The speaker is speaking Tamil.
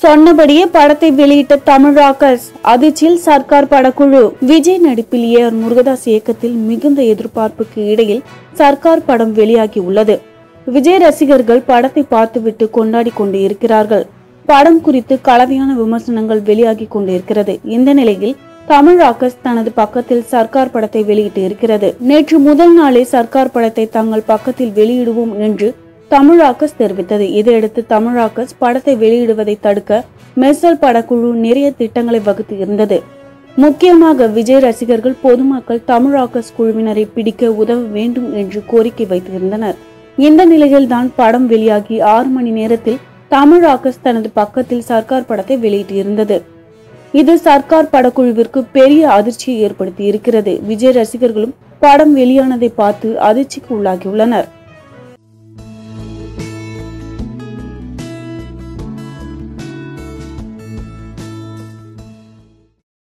சொன்னபடியே படத்தை வெளியிட்ட தமிழாக்கர்ஸ் அதிர்ச்சியில் சர்க்கார் படக்குழு விஜய் நடிப்பில் ஏ ஆர் முருகதாஸ் இயக்கத்தில் மிகுந்த எதிர்பார்ப்புக்கு இடையில் சர்க்கார் படம் வெளியாகி உள்ளது விஜய் ரசிகர்கள் படத்தை பார்த்துவிட்டு கொண்டாடி கொண்டு இருக்கிறார்கள் படம் குறித்து கலவையான விமர்சனங்கள் வெளியாகி கொண்டிருக்கிறது இந்த நிலையில் தமிழ் ராக்கர்ஸ் தனது பக்கத்தில் சர்க்கார் படத்தை வெளியிட்டு இருக்கிறது நேற்று முதல் நாளே சர்க்கார் படத்தை தங்கள் பக்கத்தில் வெளியிடுவோம் என்று தமிழாக்கஸ் தெரிவித்தது இதையடுத்து தமிழாக்கஸ் படத்தை வெளியிடுவதை தடுக்க மெர்சல் படக்குழு நிறைய திட்டங்களை வகுத்து இருந்தது முக்கியமாக விஜய் ரசிகர்கள் பொதுமக்கள் தமிழாக்கஸ் குழுவினரை பிடிக்க உதவ வேண்டும் என்று கோரிக்கை வைத்திருந்தனர் இந்த நிலையில்தான் படம் வெளியாகி ஆறு மணி நேரத்தில் தமிழாக்கஸ் தனது பக்கத்தில் சர்க்கார் படத்தை வெளியிட்டிருந்தது இது சர்க்கார் படக்குழுவிற்கு பெரிய அதிர்ச்சியை ஏற்படுத்தி இருக்கிறது விஜய் ரசிகர்களும் படம் வெளியானதை பார்த்து அதிர்ச்சிக்கு உள்ளாகியுள்ளனர்